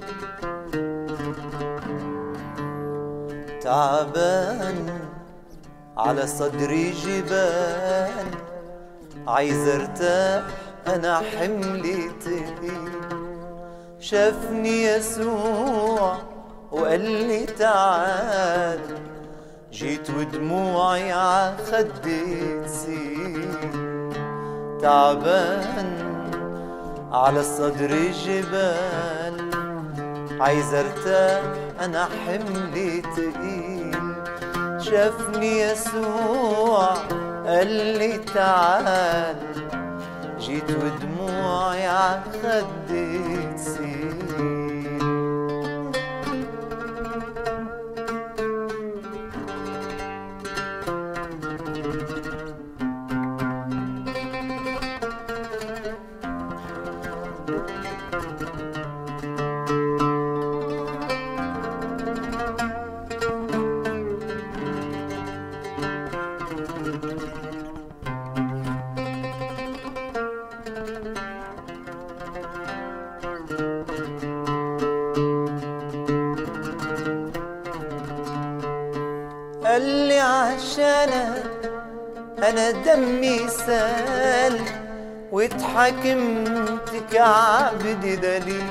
تعبان على صدري جبال عايز ارتاح انا حملي تقيل شافني يسوع وقال لي تعال جيت ودموعي ع خدي تسيل تعبان على الصدر جبال عايز ارتاح انا حملي تقيل شافني يسوع قال لي تعال جيت ودموعي ع خدي تسيل قال لي عشانك انا دمي سال واتحكمت كعبد دليل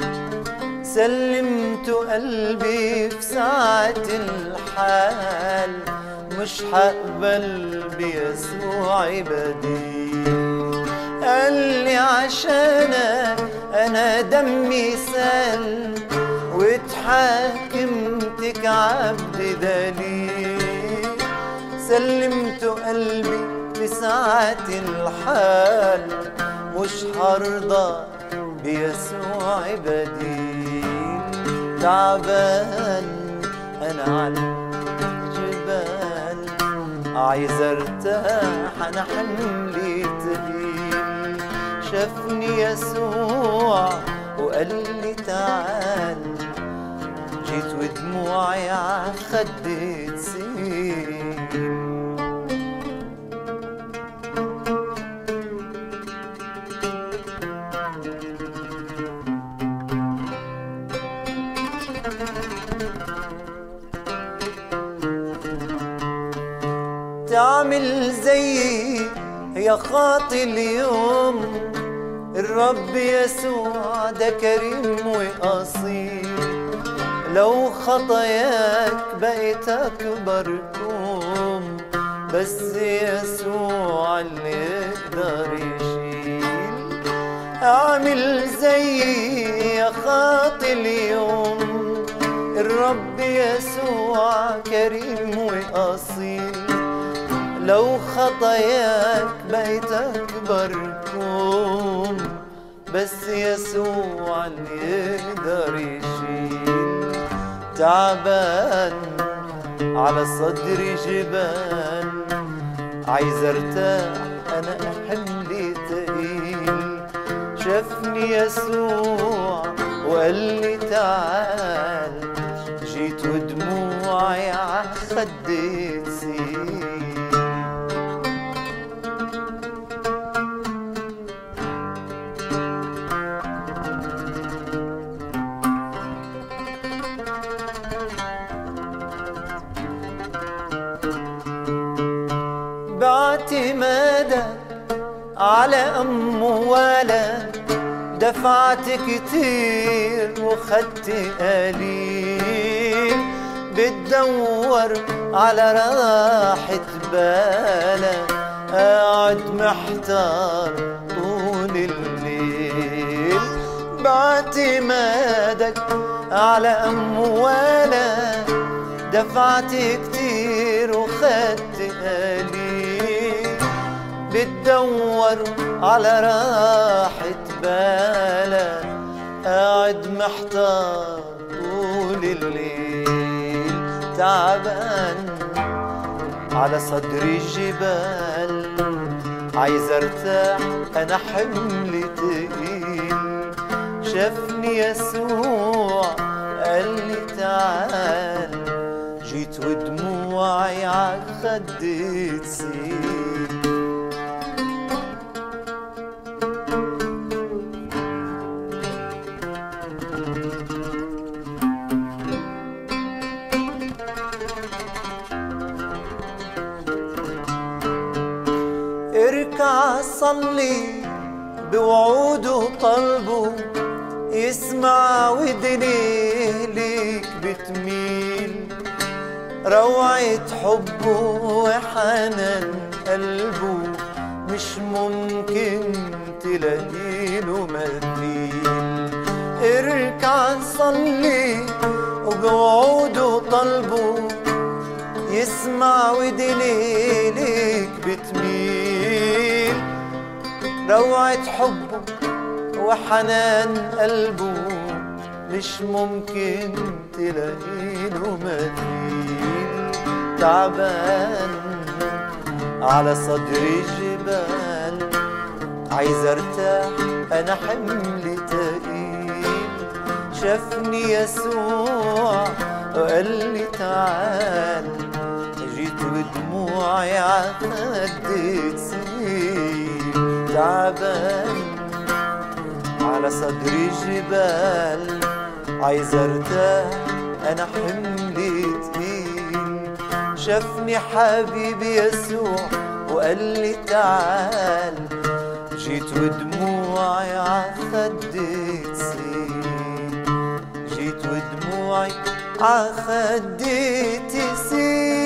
سلمت قلبي في ساعة الحال مش هقبل بيسوع بديل قال لي عشانك انا دمي سال واتحاكمت كعبد دليل سلمت قلبي لساعة الحال مش هرضى بيسوع بديل تعبان انا على الجبال عايز ارتاح انا حملي تقيل شافني يسوع وقال لي تعال جيت ودموعي ع خدي تسيل تعمل زيي يا خاطي اليوم الرب يسوع ده كريم وأصيل لو خطاياك بقت أكبر كوم بس يسوع اللي يقدر يشيل اعمل زيي يا خاطي اليوم الرب يسوع كريم وأصيل لو خطاياك بقت أكبر كوم بس يسوع اللي يقدر يشيل تعبان على صدري جبال عايز ارتاح انا حملي تقيل شافني يسوع وقال لي تعال جيت ودموعي ع خدي تسيل باعتمادك على أموالك دفعت كتير وخدت قليل بتدور على راحة بالك قاعد محتار طول الليل باعتمادك على أموالك دفعت كتير وخدت قليل بتدور على راحة بالك قاعد محتار طول الليل تعبان على صدري الجبال عايز ارتاح انا حملي تقيل شافني يسوع قال لي تعال جيت ودموعي ع خدي تسيل نصلي بوعوده طلبه يسمع ودني ليك بتميل روعة حبه وحنان قلبه مش ممكن تلاقيله مثيل اركع صلي وبوعوده طلبه يسمع ودني ليك بتميل روعة حبه وحنان قلبه مش ممكن تلاقيله مثيل تعبان على صدري جبال عايز ارتاح انا حملي تقيل شافني يسوع وقال لي تعال جيت ودموعي عخدي تسيل تعبان على صدري جبال عايز ارتاح انا حملي تقيل شافني حبيبي يسوع وقال لي تعال جيت ودموعي عخدي تسيل جيت ودموعي عخدي تسيل